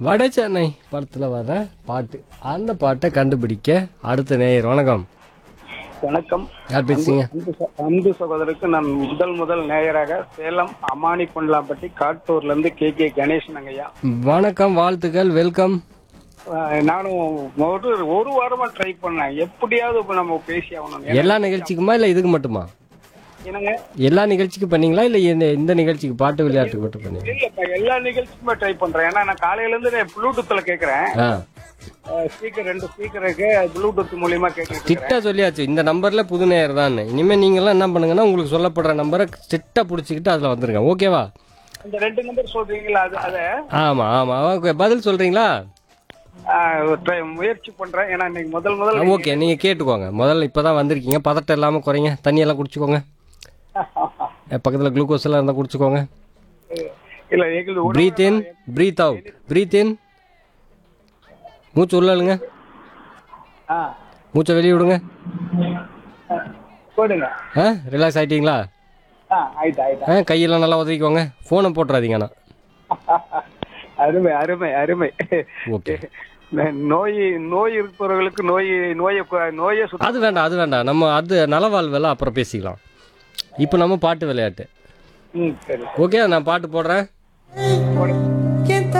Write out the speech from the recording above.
வட சென்னை படத்தில் வர பாட்டு அந்த பாட்டை கண்டுபிடிக்க அடுத்த நேயர் வணக்கம் வணக்கம் யார் பேசுறீங்க அன்பு ச- அன்பு சகோதரருக்கு நான் முதல் முதல் நேயராக சேலம் அமானி கொண்டலாம்பட்டி காட்டூர்ல இருந்து கே கே கணேசன் ஐயா வணக்கம் வாழ்த்துக்கள் வெல்கம் அஹ் நானும் ஒரு ஒரு வாரமா ட்ரை பண்ணேன் எப்படியாவது இப்ப நம்ம பேசி ஆகணும் எல்லா நிகழ்ச்சிக்குமா இல்லை இதுக்கு மட்டுமா என்னங்க எல்லா நிகழ்ச்சிக்கும் பண்ணீங்களா இல்லை இந்த இந்த நிகழ்ச்சிக்கு பாட்டு விளையாட்டுக்கு மட்டும் பண்ணீங்க இல்ல இப்ப எல்லா நிகழ்ச்சிக்குமே ட்ரை பண்றேன் ஏன்னா நான் காலையில இருந்து நான் ப்ளூடூத்ல கேக்குறேன் ஆ ஸ்பீக்கர் ரெண்டு ஸ்பீக்கர் இருக்கு ப்ளூடூத் மூலியமா கேட்டுட்டு ஸ்ட்ரிக்டா சொல்லியாச்சு இந்த நம்பர்ல புது நேயர் தான் இனிமே நீங்களாம் என்ன பண்ணுங்கன்னா உங்களுக்கு சொல்லப்படுற நம்பரை ஸ்ட்ரிக்டா பிடிச்சிக்கிட்டு அதில் வந்துருங்க ஓகேவா இந்த ரெண்டு நம்பர் சொல்றீங்களா அது அத ஆமா ஆமா ஓகே பதில் சொல்றீங்களா அஹ், try- முயற்சி பண்றேன் ஏன்னா இன்னைக்கு முதல் முதல் ஓகே நீங்க கேட்டுக்கோங்க முதல்ல இப்பதான் வந்திருக்கீங்க பதட்டம் இல்லாம குறைங்க தண்ணி எல்லாம் குடிச்சுக்கோங்க அஹ் பக்கத்துல குளுக்கோஸ் எல்லாம் இருந்தா குடிச்சுக்கோங்க இல்ல எங்களுக்கு உணவு- breathe in breathe out breathe in மூச்சு உள்ள இழுங்க ஆ மூச்சை வெளியே விடுங்க போடுங்க ஆ ரிலாக்ஸ் ஆயிட்டீங்களா ஆ ஆயிட்டா ஆயிட்டா ஆ கையெல்லாம் நல்லா உதவிக்கோங்க ஃபோனை போட்டுறாதீங்க ஆனால் அருமை அருமை அருமை ஓகே நோய் நோய் இருப்பவர்களுக்கு நோய் நோயை கு- நோயை சுத்த அது வேண்டாம் அது வேண்டாம் நம்ம அது நலவாழ்வெல்லாம் அப்புறம் பேசிக்கலாம் இப்போ நம்ம பாட்டு விளையாட்டு ம் சரி ஓகே நான் பாட்டு போடுறேன் போடுங்க.